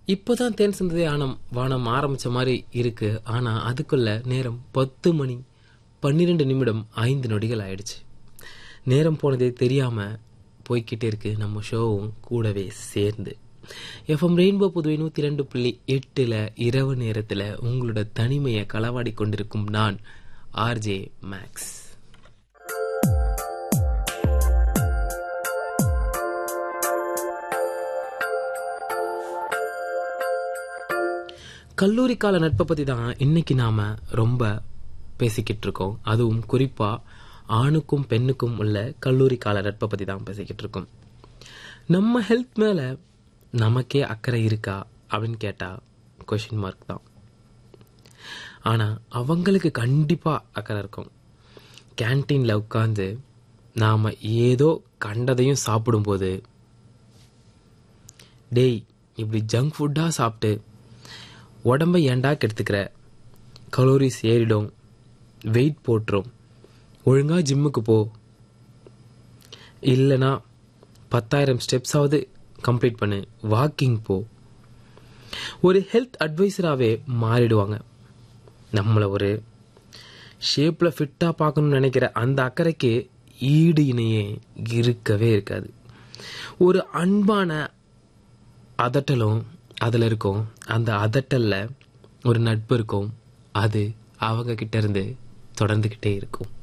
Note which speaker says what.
Speaker 1: இப்போதான் தேன் சிந்ததே ஆனம் வானம் ஆரம்பிச்ச மாதிரி இருக்கு ஆனா அதுக்குள்ள நேரம் பத்து மணி பன்னிரெண்டு நிமிடம் ஐந்து நொடிகள் ஆயிடுச்சு நேரம் போனதே தெரியாம போய்க்கிட்டே இருக்கு நம்ம ஷோவும் கூடவே சேர்ந்து எஃப்எம் ரெயின்போ புதுவை நூத்தி ரெண்டு புள்ளி எட்டுல இரவு நேரத்துல உங்களோட தனிமையை களவாடி கொண்டிருக்கும் நான் ஆர்ஜே மேக்ஸ் கல்லூரி கால நட்பை பத்தி தான் இன்னைக்கு நாம ரொம்ப பேசிக்கிட்டு இருக்கோம் அதுவும் குறிப்பா ஆணுக்கும் பெண்ணுக்கும் உள்ள கல்லூரி கால நட்பை பத்தி தான் பேசிக்கிட்டு இருக்கோம் நம்ம ஹெல்த் மேல நமக்கே அக்கறை இருக்கா அப்படின்னு கேட்டா கொஷின் மார்க் தான் ஆனா அவங்களுக்கு கண்டிப்பா அக்கறை இருக்கும் கேன்டீன்ல உட்காந்து நாம ஏதோ கண்டதையும் சாப்பிடும்போது டேய் இப்படி ஜங்க் ஃபுட்டா சாப்பிட்டு உடம்ப ஏண்டா கெடுத்துக்கிற கலோரிஸ் ஏறிடும் வெயிட் போட்டுரும் ஒழுங்கா ஜிம்முக்கு போ இல்லைனா பத்தாயிரம் ஸ்டெப்ஸாவது கம்ப்ளீட் பண்ணு வாக்கிங் போ ஒரு ஹெல்த் அட்வைசராகவே மாறிடுவாங்க நம்மளை ஒரு ஷேப்பில் ஃபிட்டாக பார்க்கணும்னு நினைக்கிற அந்த அக்கறைக்கு ஈடு இணையே இருக்கவே இருக்காது ஒரு அன்பான அதட்டலும் அதில் இருக்கும் அந்த அதட்டல்ல ஒரு நட்பு இருக்கும் அது அவங்க கிட்ட இருந்து தொடர்ந்துக்கிட்டே இருக்கும்